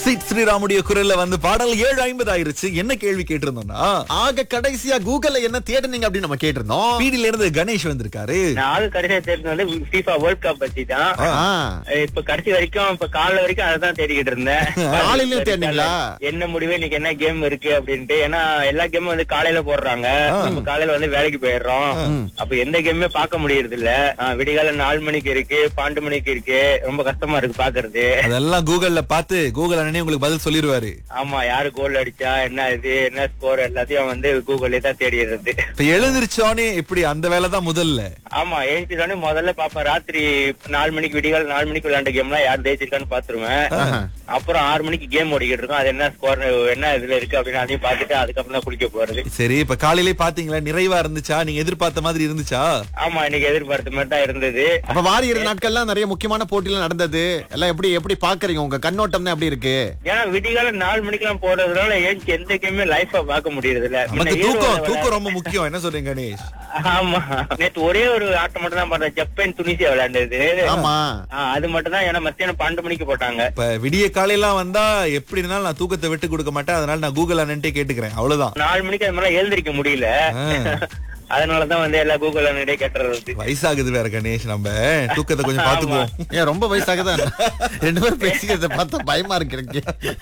சித் ஸ்ரீராமுடைய குரல்ல வந்து பாடல் ஏழு ஐம்பது ஆயிருச்சு என்ன கேள்வி கேட்டிருந்தோம்னா ஆக கடைசியா கூகுள்ல என்ன தேடுனீங்க அப்படின்னு நம்ம கேட்டிருந்தோம் பீடியில இருந்து கணேஷ் வந்திருக்காரு நான் ஆளு கடைசியா தேர்ந்தது வந்து FIFA வேர்ல்ட் கப் பத்தி தான் ஆ. இப்ப கடைசி வரைக்கும் இப்ப காலைல வரைக்கும் அதான் தேடிக்கிட்டு இருந்தேன் காலையிலயும் தேடினீங்களா? என்ன முடிவு இன்னைக்கு என்ன கேம் இருக்கு அப்படின்ட்டு ஏன்னா எல்லா கேமும் வந்து காலையில போடுறாங்க நம்ம காலையில வந்து வேலைக்கு போயிடுறோம் அப்ப எந்த கேமுமே பார்க்க முடியறது இல்ல ஆ, விடிகால நாலு மணிக்கு இருக்கு பன்னெண்டு மணிக்கு இருக்கு ரொம்ப கஷ்டமா இருக்கு பாக்குறது அதெல்லாம் கூகுள்ல பார்த்து கூகுள் அண்ணனே உங்களுக்கு பதில் சொல்லிருவாரு ஆமா யாரு கோல் அடிச்சா என்ன இது என்ன ஸ்கோர் எல்லாத்தையும் வந்து கூகுள்ல தான் தேடிடுறது இப்ப எழுந்திருச்சோனே எப்படி அந்த வேலை தான் முதல்ல ஆமா எழுந்துதானே முதல்ல பாப்பேன் ராத்திரி நாலு மணிக்கு விடிகால் நாலு மணிக்கு விளையாண்ட கேம்லாம் யார் ஜெயிச்சிருக்கான்னு பாத்துருவேன் அப்புறம் ஆறு மணிக்கு கேம் ஓடிக்கிட்டு இருக்கோம் அது என்ன ஸ்கோர் என்ன இதுல இருக்கு அப்படின்னு அதையும் பாத்துட்டு அதுக்கப்புறம் தான் குளிக்க போறது சரி இப்ப காலையிலே பாத்தீங்களா நிறைவா இருந்துச்சா நீங்க எதிர்பார்த்த மாதிரி இருந்துச்சா ஆமா இன்னைக்கு எதிர்பார்த்த மாதிரி தான் இருந்தது அப்ப வாரி இறுதி நாட்கள்லாம் நிறைய முக்கியமான போட்டிகள் நடந்தது எல்லாம் எப்படி எப்படி பாக்குறீங்க உங்க கண்ணோட்டம் எப்படி இருக்கு ஏன்னா விடிகால நாலு மணிக்கெல்லாம் போறதுனால ஏஞ்சி எந்த கேமே லைஃபா பார்க்க முடியறது இல்ல நமக்கு முன்ன தூக்கம் ஈரோடுல தூக்கம் ரொம்ப முக்கியம் என்ன சொல்றீங்க கணேஷ் ஆமா நேத்து ஒரே ஒரு ஆட்டம் மட்டும் தான் பார்த்தேன் ஜப்பான் துனிசியா விளையாண்டது ஆமா ஆ, அது மட்டும் தான் ஏன்னா மத்தியானம் பன்னெண்டு மணிக்கு போட்டாங்க இப்ப விடிய காலையெல்லாம் வந்தா எப்படி இருந்தாலும் நான் தூக்கத்தை விட்டு கொடுக்க மாட்டேன் அதனால நான் கூகுள் அண்ணன்ட்டே கேட்டுக்கிறேன் அவ்வளவுதான் நாலு மணிக்கு அது மாதிரி எழுந்திருக்க முடியல அதனாலதான் வந்து எல்லா கூகுள் அண்ணனே கேட்டுறது வயசாகுது வேற கணேஷ் நம்ம தூக்கத்தை கொஞ்சம் பாத்துக்குவோம் ஏன் ரொம்ப வயசாகதான் ரெண்டு பேரும் பேசிக்கிறத பார்த்தா பயமா இருக்கு எனக்கு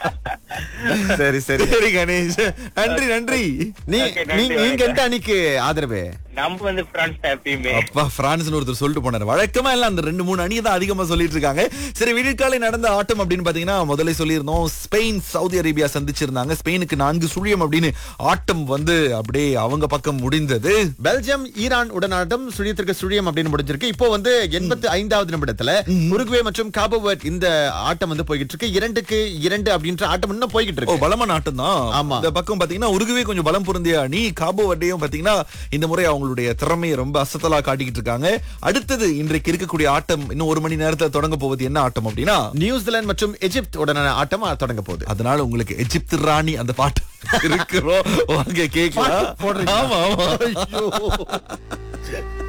சரி சரி சரி கணேஷ் நன்றி நன்றி நீ Okay, நன்றி, நீ- நீங்க வணக்கம். எந்த அணிக்கு ஆதரவு நம்ம வந்து பிரான்ஸ் தான் எப்பயுமே அப்பா பிரான்ஸ்னு ஒருத்தர் சொல்லிட்டு போனாரு வழக்கமா எல்லாம் அந்த ரெண்டு மூணு அணியை தான் அதிகமா சொல்லிட்டு இருக்காங்க சரி விடிகாலை நடந்த ஆட்டம் அப்படின்னு பாத்தீங்கன்னா முதல்ல சொல்லியிருந்தோம் ஸ்பெயின் சவுதி அரேபியா சந்திச்சிருந்தாங்க ஸ்பெயினுக்கு நான்கு சுழியம் அப்படின்னு ஆட்டம் வந்து அப்படியே அவங்க பக்கம் முடிந்தது பெல்ஜியம் ஈரான் உடனாட்டம் சுழியத்திற்கு சுழியம் அப்படின்னு முடிஞ்சிருக்கு இப்போ வந்து எண்பத்தி ஐந்தாவது நிமிடத்துல உருகுவே மற்றும் காபோவர்ட் இந்த ஆட்டம் வந்து போய்கிட்டு இருக்கு இரண்டுக்கு இரண்டு அப்படின்ற ஆட்டம் இன்னும் போய்கிட்டு ஓ இருக்கு பலமான ஆட்டம் தான் ஆமா. இந்த பக்கம் பாத்தீங்கன்னா உருகுவே கொஞ்சம் பலம் பொருந்திய அணி காபோ வட்டையும் பாத்தீங்கன்னா இந்த முறை அவங்களுடைய திறமையை ரொம்ப அசத்தலா காட்டிக்கிட்டு இருக்காங்க அடுத்தது இன்றைக்கு இருக்கக்கூடிய ஆட்டம் இன்னும் ஒரு மணி நேரத்துல தொடங்க போவது என்ன ஆட்டம் அப்படின்னா நியூசிலாந்து மற்றும் எஜிப்த் உடனான ஆட்டம் தொடங்க போகுது அதனால உங்களுக்கு எஜிப்து ராணி அந்த பாட்டு இருக்கிறோம் வாங்க கேட்கலாம் போடுறீங்களா? ஆமா ஆமா ஐயோ